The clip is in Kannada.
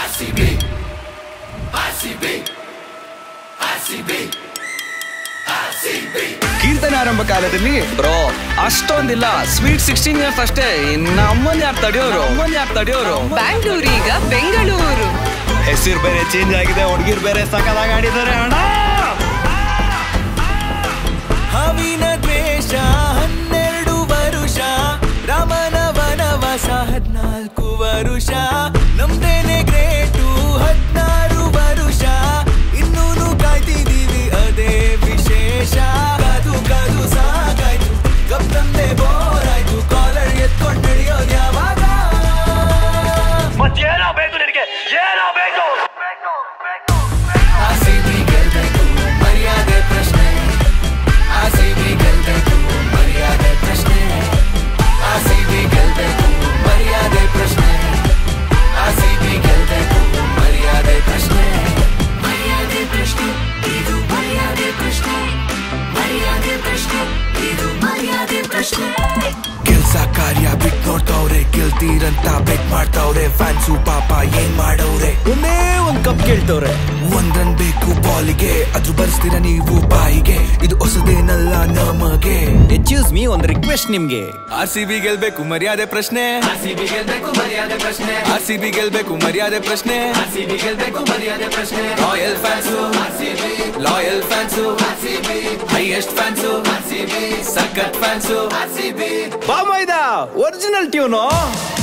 ಕೀರ್ತನೆ ಆರಂಭ ಕಾಲದಲ್ಲಿ ಬ್ರೋ ಅಷ್ಟೊಂದಿಲ್ಲ ಸ್ವೀಟ್ ಸಿಕ್ಸ್ಟೀನ್ ಇಯರ್ಸ್ ಅಷ್ಟೇ ಇನ್ನ ಅಮ್ಮನ್ ಯಾರು ತಡೆಯೋರು ಅಮ್ಮನ್ ಯಾರು ತಡೆಯೋರು ಬ್ಯಾಂಗ್ಳೂರು ಈಗ ಬೆಂಗಳೂರು ಹೆಸರು ಬೇರೆ ಚೇಂಜ್ ಆಗಿದೆ ಹುಡುಗಿರ್ ಬೇರೆ ಸಕಲಾಗಿ ಆಡಿದ್ದಾರೆ ಅಣ್ಣ ಹವಿನ ದ್ವೇಷ ಹನ್ನೆರಡು ವರುಷ ರಾಮನ ವನವಾಸ ಹದ್ನಾಲ್ಕು ವರುಷ ನಮ್ದೇನೆ ಗ್ರೇಟು ಹದ್ನಾರು ವರುಷ ಇನ್ನೂನು ಕಾಯ್ತಿದೀವಿ ಅದೇ ವಿಶೇಷ ಕಾದು ಕಾದು ಸಾಕಾಯ್ತು ಗಪ್ತಂದೆ ಬೋರಾಯ್ತು ಕಾಲರ್ ಎತ್ಕೊಂಡು ನಡೆಯೋದು ಯಾವಾಗ ಮತ್ತೇನೋ ಬೇಕು ನಿನಗೆ ಏನೋ ಬೇಕು ಆಸಿಬಿ ಗೆಲ್ಬೇಕು ಮರ್ಯಾದೆ ಪ್ರಶ್ನೆ ಆಸಿಬಿ ಗೆಲ್ಬೇಕು ಮರ್ಯಾದೆ ಪ್ರಶ್ನೆ ಆಸಿಬಿ ಗೆಲ್ಬೇಕು ಮರ್ಯಾದೆ ಪ್ರಶ್ನೆ ಆಸಿಬಿ ಗೆಲ್ಬೇಕು ಮರ್ಯಾದೆ ಪ್ರಶ್ನೆ ಮರ್ಯಾದೆ ಪ್ರಶ್ನೆ ಇದು ಮರ್ಯಾದೆ ಪ್ರಶ್ನೆ ಮರ್ಯಾದೆ ಪ್ರಶ್ನೆ ಇದು ಮರ್ಯಾದೆ ಪ್ರಶ್ನೆ ಕೆಲ್ಸ ಕಾರ್ಯ ಬಿಟ್ ನೋಡ್ತವ್ರೆ ಗೆಲ್ತೀರಂತ ಬೆಟ್ ಮಾಡ್ತವ್ರೆ ಫ್ಯಾನ್ಸು ಪಾಪ ಏನ್ ಮಾಡವ್ರೆ ಒಂದೇ ಒಂದ್ ಕಪ್ ಕೇಳ್ತವ್ರೆ ಒಂದ್ ರನ್ ಬೇಕು ಬಾಲಿಗೆ ಅದ್ರ ಬರ್ಸ್ತೀರ ನೀವು ಬಾಯಿಗೆ ಇದು ಹೊಸದೇನಲ್ಲ ನಮಗೆ ಎಕ್ಸ್ಕ್ಯೂಸ್ ಮೀ ಒಂದ್ ರಿಕ್ವೆಸ್ಟ್ ನಿಮ್ಗೆ ಆರ್ ಸಿ ಬಿ ಗೆಲ್ಬೇಕು ಮರ್ಯಾದೆ ಪ್ರಶ್ನೆ ಆರ್ ಸಿ ಬಿ ಗೆಲ್ಬೇಕು ಮರ್ಯಾದೆ ಪ್ರಶ್ನೆ ಆರ್ ಸಿ ಬಿ ಗೆಲ್ಬೇಕು ಮರ್ಯಾದೆ ಪ್ರಶ್ನೆ ಆರ್ ಸಿ ಬಿ ಗೆಲ್ಬೇಕು ಮರ್ಯಾದೆ ಪ್ರಶ್ನೆ royal fans R C B loyal fans R C B highest fans R C B ಸಖತ್ ಫ್ಯಾನ್ಸು ಆರ್ ಸಿ ಬಿ ಬಾಮೈದ ಒರಿಜಿನಲ್ ಟ್ಯೂನು